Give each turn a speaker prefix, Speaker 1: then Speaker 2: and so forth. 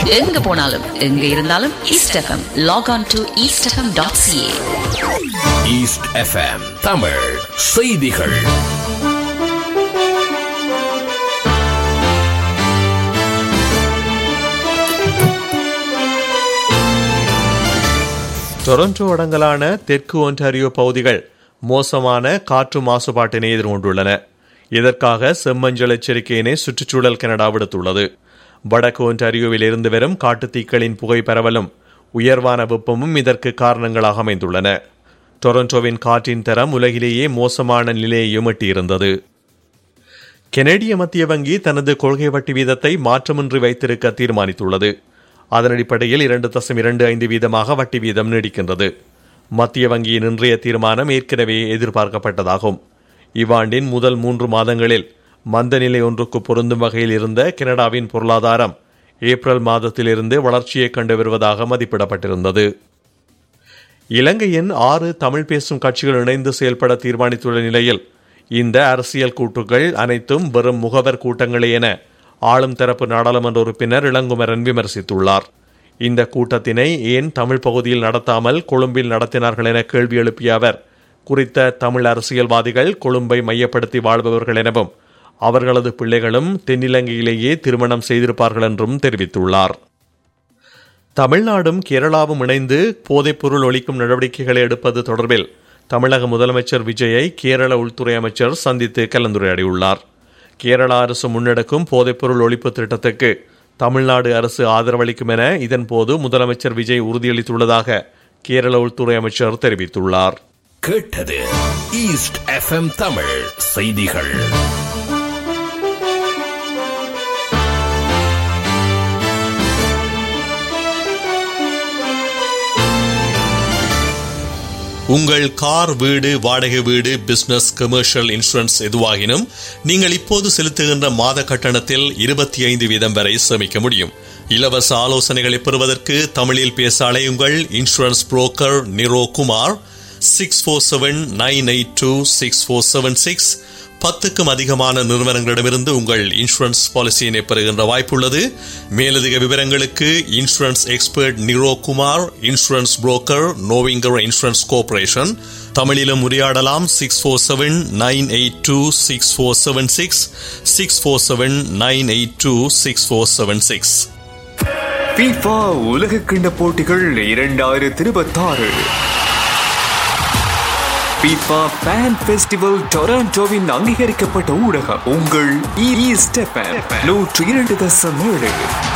Speaker 1: எங்க போனாலும் எங்க இருந்தாலும் East FM log on to East FM dot CA
Speaker 2: East FM Tamil செய்திகள்
Speaker 3: டொரண்டோ அடங்கலான தெற்கு ஒன்டாரியோ பகுதிகள் மோசமான காற்று மாசுபாட்டினை எதிர்கொண்டுள்ளன இதற்காக செம்மஞ்சள் எச்சரிக்கையினை சுற்றுச்சூழல் கனடா விடுத்துள்ளது வடக்கு ஒன்டாரியோவில் இருந்து வரும் காட்டுத்தீக்களின் புகை பரவலும் உயர்வான வெப்பமும் இதற்கு காரணங்களாக அமைந்துள்ளன டொரண்டோவின் காற்றின் தரம் உலகிலேயே மோசமான நிலையையும் எட்டியிருந்தது கெனடிய மத்திய வங்கி தனது கொள்கை வட்டி வீதத்தை மாற்றமின்றி வைத்திருக்க தீர்மானித்துள்ளது அதன் அடிப்படையில் இரண்டு தசம் இரண்டு ஐந்து வீதமாக வட்டி வீதம் நீடிக்கின்றது மத்திய வங்கியின் இன்றைய தீர்மானம் ஏற்கனவே எதிர்பார்க்கப்பட்டதாகும் இவ்வாண்டின் முதல் மூன்று மாதங்களில் மந்த நிலை ஒன்றுக்கு பொருந்தும் வகையில் இருந்த கனடாவின் பொருளாதாரம் ஏப்ரல் மாதத்திலிருந்து வளர்ச்சியை கண்டு வருவதாக மதிப்பிடப்பட்டிருந்தது இலங்கையின் ஆறு தமிழ் பேசும் கட்சிகள் இணைந்து செயல்பட தீர்மானித்துள்ள நிலையில் இந்த அரசியல் கூட்டுகள் அனைத்தும் வெறும் முகவர் கூட்டங்களே என ஆளும் தரப்பு நாடாளுமன்ற உறுப்பினர் இளங்குமரன் விமர்சித்துள்ளார் இந்த கூட்டத்தினை ஏன் தமிழ் பகுதியில் நடத்தாமல் கொழும்பில் நடத்தினார்கள் என கேள்வி எழுப்பிய அவர் குறித்த தமிழ் அரசியல்வாதிகள் கொழும்பை மையப்படுத்தி வாழ்பவர்கள் எனவும் அவர்களது பிள்ளைகளும் தென்னிலங்கையிலேயே திருமணம் செய்திருப்பார்கள் என்றும் தெரிவித்துள்ளார் தமிழ்நாடும் கேரளாவும் இணைந்து போதைப்பொருள் ஒழிக்கும் நடவடிக்கைகளை எடுப்பது தொடர்பில் தமிழக முதலமைச்சர் விஜயை கேரள உள்துறை அமைச்சர் சந்தித்து கலந்துரையாடியுள்ளார் கேரள அரசு முன்னெடுக்கும் போதைப்பொருள் ஒழிப்பு திட்டத்துக்கு தமிழ்நாடு அரசு ஆதரவளிக்கும் என இதன்போது முதலமைச்சர் விஜய் உறுதியளித்துள்ளதாக கேரள உள்துறை அமைச்சர் தெரிவித்துள்ளார்
Speaker 2: கேட்டது ஈஸ்ட் எஃப்எம் தமிழ் செய்திகள்
Speaker 3: உங்கள் கார் வீடு வாடகை வீடு பிசினஸ் கமர்ஷியல் இன்சூரன்ஸ் எதுவாகினும் நீங்கள் இப்போது செலுத்துகின்ற மாத கட்டணத்தில் இருபத்தி ஐந்து வீதம் வரை சேமிக்க முடியும் இலவச ஆலோசனைகளை பெறுவதற்கு தமிழில் பேச அலையுங்கள் insurance broker Niro Kumar six four seven nine eight two six four seven six பத்துக்கும் அதிகமான நிறுவனங்களிடமிருந்து உங்கள் இன்சூரன்ஸ் பாலிசியினை பெறுகின்ற வாய்ப்புள்ளது மேலதிக விவரங்களுக்கு insurance expert Niro Kumar insurance broker Novinger insurance cooperation தமிழிலும் உரையாடலாம் six four seven nine eight two six four seven six six four seven nine eight two six four seven six
Speaker 4: FIFA உலக கிண்ண போட்டிகள் இரண்டாயிரத்தி இருபத்தாறு FIFA ஃபேன் ஃபெஸ்டிவல் டொராண்டோவின் அங்கீகரிக்கப்பட்ட ஊடகம் உங்கள் ஈஸ்ட் நூற்றி இரண்டு தசம் ஏழு